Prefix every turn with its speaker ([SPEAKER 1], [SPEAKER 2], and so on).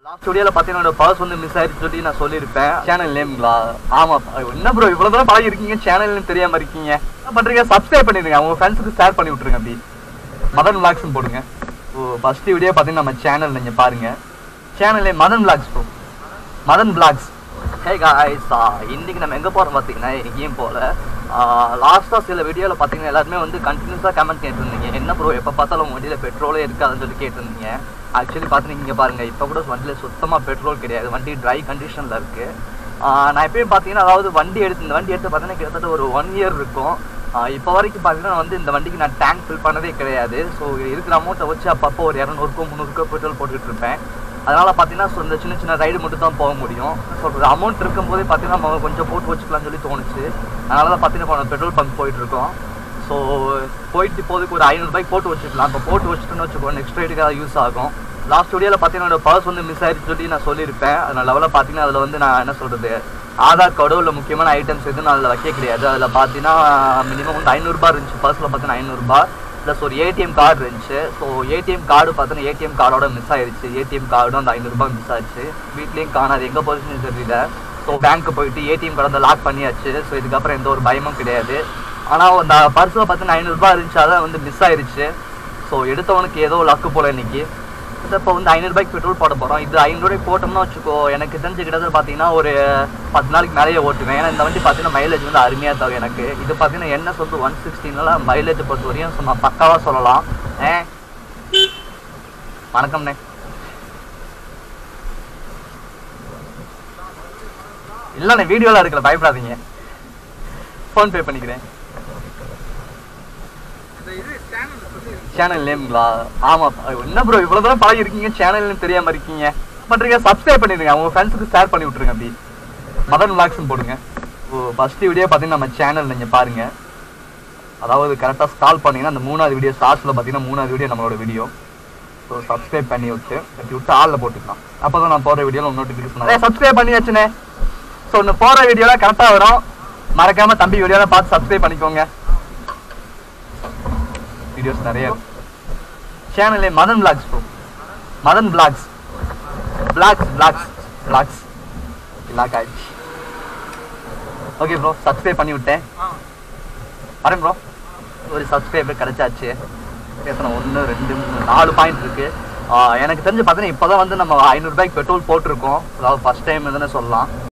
[SPEAKER 1] last வீடியோல பாத்தீங்கன்னா purse வந்து மிஸ் ஆயிடுச்சு சொல்லி நான் சொல்லியிருப்பேன் சேனல் நேம்ங்களா ஆமா என்ன ப்ரோ இவ்வளவு தூரம் பழகி இருக்கீங்க சேனல் நேம் தெரியாம இருக்கீங்க என்ன பண்றீங்க சப்ஸ்கிரைப் பண்ணிடுங்க உங்க ஃப்ரெண்ட்ஸுக்கு ஷேர் பண்ணி விட்டுருங்க அப்படி மதன் விளாக்ஸ் போடுங்க ஓ ஃபர்ஸ்ட் வீடியோ பார்த்தீங்கன்னா நம்ம சேனல் நீங்க பாருங்க channel name Madhan vlogs bro Madhan vlogs hey guys இன்னைக்கு நம்ம எங்கே போகிறோம் பார்த்தீங்கன்னா எங்கேயும் போகல லாஸ்ட்டாக சில வீடியோவில் பார்த்தீங்கன்னா எல்லாருமே வந்து கண்டினியூஸாக கமெண்ட் கேட்டிருந்தீங்க என்ன ப்ரோ எப்போ பார்த்தாலும் உங்கள் வண்டியில் பெட்ரோலே இருக்காதுன்னு சொல்லி கேட்டிருந்தீங்க ஆக்சுவலி பார்த்தீங்கன்னா இங்கே பாருங்கள் இப்போ கூட வண்டியில் சுத்தமாக பெட்ரோல் கிடையாது வண்டி ட்ரை கண்டிஷனில் இருக்குது நான் எப்பயும் பார்த்தீங்கன்னா அதாவது வண்டி எடுத்து இந்த வண்டி எடுத்து பார்த்தீங்கன்னா கிட்டத்தட்ட ஒரு ஒன் இயர் இருக்கும் இப்போ வரைக்கும் பார்த்தீங்கன்னா நான் வந்து இந்த வண்டிக்கு நான் டேங்க் ஃபில் பண்ணதே கிடையாது ஸோ இருக்கிற அமௌண்ட்டை வச்சு அப்பப்போ ஒரு இரநூறுக்கோ முந்நூறுக்கோ பெட்ரோல் போட்டுக்கிட்டு இருப்பேன் அதனால் பார்த்தீங்கன்னா ஸோ இந்த சின்ன சின்ன ரைடு மட்டும் தான் போக முடியும் சொல்கிறது அமௌண்ட் இருக்கும்போதே பார்த்தீங்கன்னா நம்ம கொஞ்சம் போட்டு வச்சுக்கலாம்னு சொல்லி தோணுச்சு அதனால தான் பார்த்தீங்கன்னா இப்போ பெட்ரோல் பங்க் போயிட்டு இருக்கோம் ஸோ போயிட்டு இப்போதைக்கு ஒரு ஐநூறுபாய்க்கு போட்டு வச்சுக்கலாம் இப்போ போட்டு வச்சுட்டோன்னு வச்சுக்கோ நெக்ஸ்ட் ரைடுக்காக யூஸ் ஆகும் லாஸ்ட் வீடியோவில் பார்த்தீங்கன்னா என்னோட பர்ஸ் வந்து மிஸ் ஆயிடுச்சு சொல்லி நான் சொல்லியிருப்பேன் அதனால லெவலில் பார்த்தீங்கன்னா அதில் வந்து நான் என்ன சொல்கிறது ஆதார் கார்டோ இல்லை முக்கியமான ஐட்டம்ஸ் எதுவும் நான் அதில் வைக்க கிடையாது அதில் பார்த்தீங்கன்னா மினிமம் வந்து ஐநூறுரூபா இருந்துச்சு பர்ஸில் பார்த்தீங்கன்னா ஐநூறுரூபா ப்ளஸ் ஒரு ஏடிஎம் கார்டு இருந்துச்சு ஸோ ஏடிஎம் கார்டு பார்த்தோன்னா ஏடிஎம் கார்டோட மிஸ் ஆயிடுச்சு ஏடிஎம் கார்டும் அந்த ஐநூறுரூபா மிஸ் ஆச்சு வீட்லேயும் காணாது எங்கே போச்சுன்னு தெரியல ஸோ பேங்க்கு போயிட்டு ஏடிஎம் கார்டு வந்து லாக் பண்ணியாச்சு ஸோ இதுக்கப்புறம் எந்த ஒரு பயமும் கிடையாது ஆனால் அந்த பர்ஸில் பார்த்தீங்கன்னா ஐநூறுரூபா இருந்துச்சு அதான் வந்து மிஸ் ஆயிடுச்சு ஸோ எடுத்தவனுக்கு ஏதோ லக்கு போல இன்னைக்கு இப்போ வந்து ஐநூறுபாய்க்கு பெட்ரோல் போட போகிறோம் இது ஐநூறுபாய்க்கு போட்டோம்னா வச்சுக்கோ எனக்கு தெரிஞ்ச கிட்டத்தட்ட பார்த்தீங்கன்னா ஒரு பத்து நாளைக்கு மேலேயே ஓட்டுவேன் ஏன்னா இந்த வண்டி பார்த்தீங்கன்னா மைலேஜ் வந்து அருமையாக தரும் எனக்கு இது பார்த்தீங்கன்னா என்ன சொல்றது ஒன் சிக்ஸ்டீனில் மைலேஜ் பொறுத்த வரையும் சும்மா பக்காவாக சொல்லலாம் ஏ வணக்கம்ண்ணே இல்லைண்ணே வீடியோலாம் எடுக்கல பயப்படாதீங்க ஃபோன்பே பண்ணிக்கிறேன் சேனல் நேம்ங்களா ஆமா என்ன ப்ரோ இவ்வளவு தூரம் பழகி இருக்கீங்க சேனல் நேம் தெரியாம இருக்கீங்க என்ன பண்றீங்க சப்ஸ்கிரைப் பண்ணிடுங்க உங்க ஃப்ரெண்ட்ஸுக்கு ஷேர் பண்ணி விட்டுருங்க அப்படி மதன் விளாக்ஸ் போடுங்க ஓ ஃபர்ஸ்ட் வீடியோ பார்த்தீங்கன்னா நம்ம சேனல் நீங்க பாருங்க அதாவது கரெக்டாக ஸ்டால் பண்ணீங்கன்னா அந்த மூணாவது வீடியோ ஸ்டார்ட்ஸில் பார்த்தீங்கன்னா மூணாவது வீடியோ நம்மளோட வீடியோ ஸோ சப்ஸ்கிரைப் பண்ணி விட்டு அப்படி விட்டு ஆளில் போட்டுக்கலாம் அப்போ தான் நான் போகிற வீடியோவில் நோட்டிஃபிகேஷன் சப்ஸ்கிரைப் பண்ணி வச்சுனே ஸோ ஒன்று போகிற வீடியோலாம் கரெக்டாக வரும் மறக்காம தம்பி வீடியோலாம் பார்த்து சப்ஸ்கிரைப் பண்ணிக்கோங்க வீடியோஸ் நிறைய சேனலே Madhan vlogs bro Madhan vlogs vlogs vlogs vlogs block ஆயிடுச்சு ஓகே ப்ரோ சப்ஸ்கிரைப் பண்ணி விட்டேன் வரேன் ப்ரோ ஒரு சப்ஸ்கிரைபர் கிடைச்சாச்சு எத்தனை ஒன்று ரெண்டு மூணு நாலு பாயிண்ட் இருக்கு ஆஹ் எனக்கு தெரிஞ்சு பார்த்தீங்கன்னா இப்போ தான் வந்து நம்ம ஐநூறுபாய்க்கு பெட்ரோல் போட்டிருக்கோம் அதாவது ஃபர்ஸ்ட் டைம் இதுன்னு சொல்லலாம்